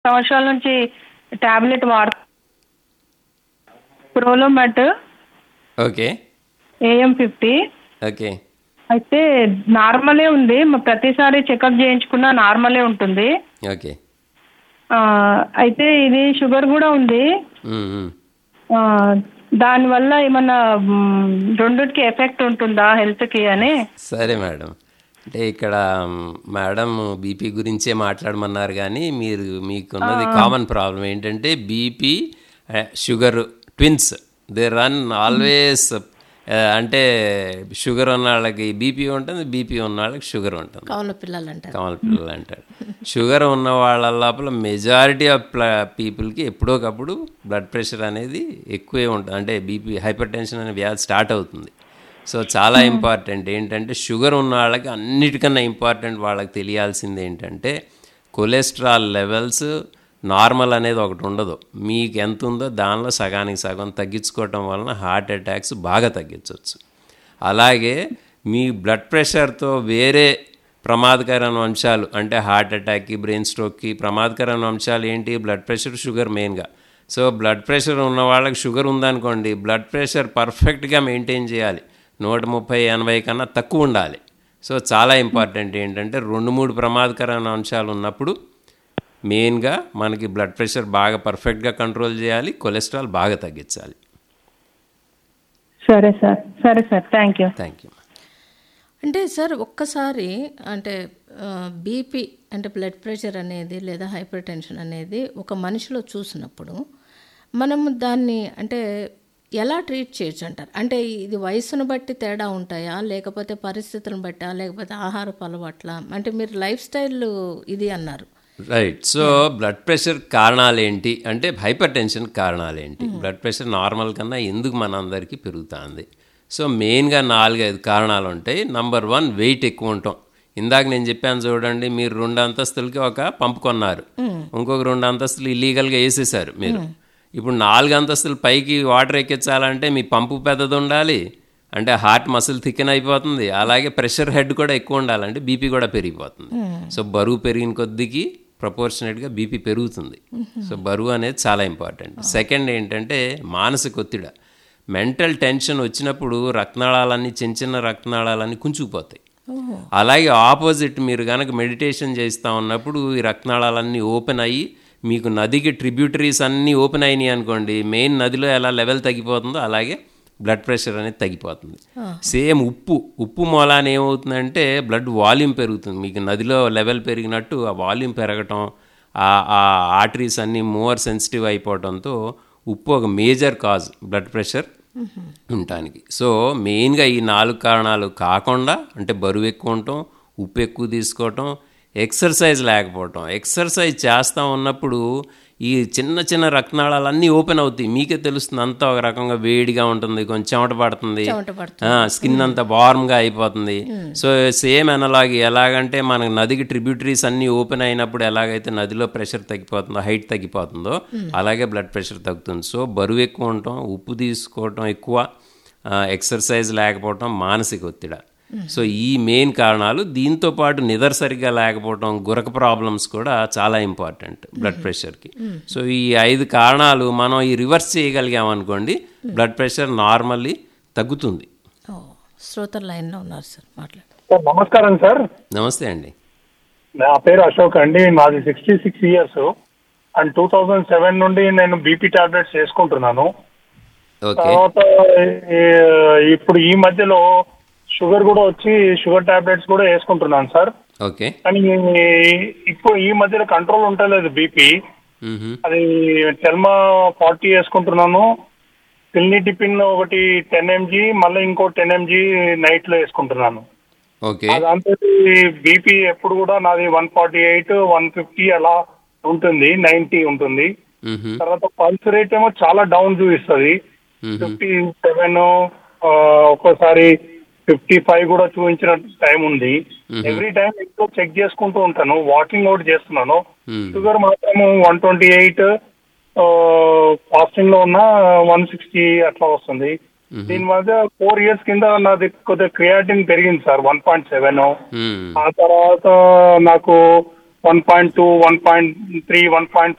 సంవత్సరాల నుంచి టాబ్లెట్ వాడు Prolomet okay AM fifty okay అయితే నార్మలే ఉంది మ- ప్రతిసారి చెకప్ చేయించుకున్నా నార్మలే ఉంటుంది ఓకే ఆ, అయితే ఇది షుగర్ కూడా ఉంది మ్మ్, మ్మ్. ఆ, దానివల్ల ఏమన్నా మ్, రెండిటికి ఎఫెక్ట్ ఉంటుందా హెల్త్కి అని సరే మేడం అంటే ఇక్కడ మ్, మేడం బీపీ గురించే మాట్లాడమన్నారు కానీ మీరు మీకున్నది కామన్ ప్రాబ్లం ఏంటంటే BP sugar twins they run always అంటే షుగర్ ఉన్న వాళ్ళకి బీపీ ఉంటుంది బీపీ ఉన్న వాళ్ళకి షుగర్ ఉంటుంది కవల పిల్లలు అంటారు కమల పిల్లలు అంటారు షుగర్ ఉన్న వాళ్ళ లోపల మెజారిటీ ఆఫ్ పీపుల్కి ఎప్పుడోకప్పుడు బ్లడ్ ప్రెషర్ అనేది ఎక్కువే ఉంటుంది అంటే బీపీ హైపర్ టెన్షన్ అనే వ్యాధి స్టార్ట్ అవుతుంది సో చాలా ఇంపార్టెంట్ ఏంటంటే షుగర్ ఉన్న వాళ్ళకి అన్నిటికన్నా ఇంపార్టెంట్ వాళ్ళకి తెలియాల్సింది ఏంటంటే కొలెస్ట్రాల్ లెవెల్స్ నార్మల్ అనేది ఒకటి ఉండదు మీకు ఎంత ఉందో దానిలో సగానికి సగం తగ్గించుకోవటం వలన హార్ట్ అటాక్స్ బాగా తగ్గించవచ్చు అలాగే మీ బ్లడ్ ప్రెషర్తో వేరే ప్రమాదకరమైన అంశాలు అంటే హార్ట్ అటాక్కి బ్రెయిన్ స్ట్రోక్కి ప్రమాదకరమైన అంశాలు ఏంటి బ్లడ్ ప్రెషర్ షుగర్ మెయిన్గా సో బ్లడ్ ప్రెషర్ ఉన్న వాళ్ళకి షుగర్ ఉందనుకోండి బ్లడ్ ప్రెషర్ పర్ఫెక్ట్గా మెయింటైన్ చేయాలి నూట ముప్పై ఎనభై కన్నా తక్కువ ఉండాలి సో చాలా ఇంపార్టెంట్ ఏంటంటే రెండు మూడు ప్రమాదకరమైన అంశాలు ఉన్నప్పుడు మెయిన్గా మనకి బ్లడ్ ప్రెషర్ బాగా పర్ఫెక్ట్గా కంట్రోల్ చేయాలి కొలెస్ట్రాల్ బాగా తగ్గించాలి సరే సార్ సరే sir thank you thank you అంటే సార్ ఒక్కసారి అంటే బీపీ అంటే బ్లడ్ ప్రెషర్ అనేది లేదా హైపర్ టెన్షన్ అనేది ఒక మనిషిలో చూసినప్పుడు మనము దాన్ని అంటే ఎలా ట్రీట్ చేయొచ్చు అంటారు అంటే ఇది వయసును బట్టి తేడా ఉంటాయా లేకపోతే పరిస్థితులను బట్టా లేకపోతే ఆహారపు అలవాట్ల అంటే మీరు లైఫ్ స్టైల్ ఇది అన్నారు రైట్ సో బ్లడ్ ప్రెషర్ కారణాలు ఏంటి అంటే హైపర్ టెన్షన్ కారణాలు ఏంటి బ్లడ్ ప్రెషర్ నార్మల్ కన్నా ఎందుకు మన అందరికీ పెరుగుతుంది సో మెయిన్గా నాలుగైదు కారణాలు ఉంటాయి నంబర్ వన్ వెయిట్ ఎక్కువ ఉంటాం ఇందాక నేను చెప్పాను చూడండి మీరు రెండు అంతస్తులకి ఒక పంపు కొన్నారు ఇంకొక రెండు అంతస్తులు ఇల్లీగల్గా వేసేసారు మీరు ఇప్పుడు నాలుగు అంతస్తులు పైకి వాటర్ ఎక్కించాలంటే మీ పంపు పెద్దది ఉండాలి అంటే హార్ట్ మసిల్ థిక్కెన్ అయిపోతుంది అలాగే ప్రెషర్ హెడ్ కూడా ఎక్కువ ఉండాలి అంటే బీపీ కూడా పెరిగిపోతుంది సో బరువు పెరిగిన కొద్దికి ప్రపోర్షనేట్గా బీపీ పెరుగుతుంది సో బరువు అనేది చాలా ఇంపార్టెంట్ సెకండ్ ఏంటంటే మానసిక ఒత్తిడి మెంటల్ టెన్షన్ వచ్చినప్పుడు రక్తనాళాలన్నీ చిన్న చిన్న రక్తనాళాలన్నీ కుంచుకుపోతాయి అలాగే ఆపోజిట్ మీరు కనుక మెడిటేషన్ చేస్తూ ఉన్నప్పుడు ఈ రక్తనాళాలన్నీ ఓపెన్ అయ్యి మీకు నదికి ట్రిబ్యూటరీస్ అన్నీ ఓపెన్ అయినాయి అనుకోండి మెయిన్ నదిలో ఎలా లెవెల్ తగ్గిపోతుందో అలాగే బ్లడ్ ప్రెషర్ అనేది తగ్గిపోతుంది సేమ్ ఉప్పు ఉప్పు మూలాన ఏమవుతుందంటే బ్లడ్ వాల్యూమ్ పెరుగుతుంది మీకు నదిలో లెవెల్ పెరిగినట్టు ఆ వాల్యూమ్ పెరగటం ఆ- ఆ ఆర్టరీస్ అన్నీ మోర్ సెన్సిటివ్ అయిపోవడంతో ఉప్పు ఒక మేజర్ కాజ్ బ్లడ్ ప్రెషర్ ఉండటానికి సో మెయిన్గా ఈ నాలుగు కారణాలు కాకుండా అంటే బరువు ఎక్కువ ఉండటం ఉప్పు ఎక్కువ తీసుకోవటం ఎక్సర్సైజ్ లేకపోవటం ఎక్సర్సైజ్ చేస్తూ ఉన్నప్పుడు ఈ చిన్న చిన్న రక్తనాళాలన్నీ ఓపెన్ అవుతాయి మీకే తెలుస్తుంది అంతా ఒక రకంగా వేడిగా ఉంటుంది కొంచెం చెమట పడుతుంది చెమట పడుతుంది. స్కిన్ అంతా వార్మ్గా అయిపోతుంది సో సేమ్ అనలాగి ఎలాగంటే మనకు నదికి ట్రిబ్యూటరీస్ అన్నీ ఓపెన్ అయినప్పుడు ఎలాగైతే నదిలో ప్రెషర్ తగ్గిపోతుందో హైట్ తగ్గిపోతుందో అలాగే బ్లడ్ ప్రెషర్ తగ్గుతుంది సో బరువు ఎక్కువ ఉండటం ఉప్పు తీసుకోవటం ఎక్కువ ఆ, ఎక్సర్సైజ్ లేకపోవటం మానసిక ఒత్తిడి సో ఈ మెయిన్ కారణాలు దీంతో పాటు నిద్ర సరిగ్గా లేకపోవటం గురక ప్రాబ్లమ్స్ కూడా చాలా ఇంపార్టెంట్ బ్లడ్ ప్రెషర్కి సో ఈ ఐదు కారణాలు మనం ఈ రివర్స్ చేయగలిగామనుకోండి బ్లడ్ ప్రెషర్ నార్మల్లీ తగ్గుతుంది ఓ శ్రోతల లైన్లో ఉన్నారు సార్ మాట్లాడు సార్ నమస్కారం సార్ నమస్తే అండి నా పేరు అశోక్ అండి నాది sixty six years and two thousand seven నుండి నేను బీపీ టాబ్లెట్స్ వేసుకుంటున్నాను ఓకే తర్వాత ఈ- ఇప్పుడు ఈ మధ్యలో షుగర్ కూడా వచ్చి షుగర్ టాబ్లెట్స్ కూడా వేసుకుంటున్నాను సార్ ఓకే కానీ ఇప్పుడు ఈ మధ్యలో కంట్రోల్ ఉంటలేదు బీపీ మ్మ్హ. అది టెల్మా ఫార్టీ వేసుకుంటున్నాను పిల్నిటిపిన్ ఒకటి టెన్ ఎంజీ మళ్ళీ ఇంకో టెన్ ఎంజీ నైట్ లో వేసుకుంటున్నాను ఓకే దాంతో బీపీ ఎప్పుడు కూడా నాది one forty eight one fifty అలా ఉంటుంది నైన్టీ ఉంటుంది మ్మ్హ. తర్వాత పల్స్ రేట్ ఏమో చాలా డౌన్ చూపిస్తుంది మ్మ్హ. ఫిఫ్టీ సెవెన్ ఒక్కోసారి ఫిఫ్టీ ఫైవ్ కూడా చూపించిన టైం ఉంది ఎవ్రీ టైం ఇంట్లో చెక్ చేసుకుంటూ ఉంటాను వాకింగ్ అవుట్ చేస్తున్నాను మ్మ్. షుగర్ మాత్రం వన్ ట్వంటీ ఎయిట్ ఫాస్టింగ్ లో ఉన్న వన్ సిక్స్టీ అట్లా వస్తుంది దీని మధ్య ఫోర్ ఇయర్స్ కింద నాది కొద్దిగా క్రియాటిన్ పెరిగింది సార్ వన్ పాయింట్ సెవెన్ మ్మ్. ఆ తర్వాత నాకు one point two one point three one point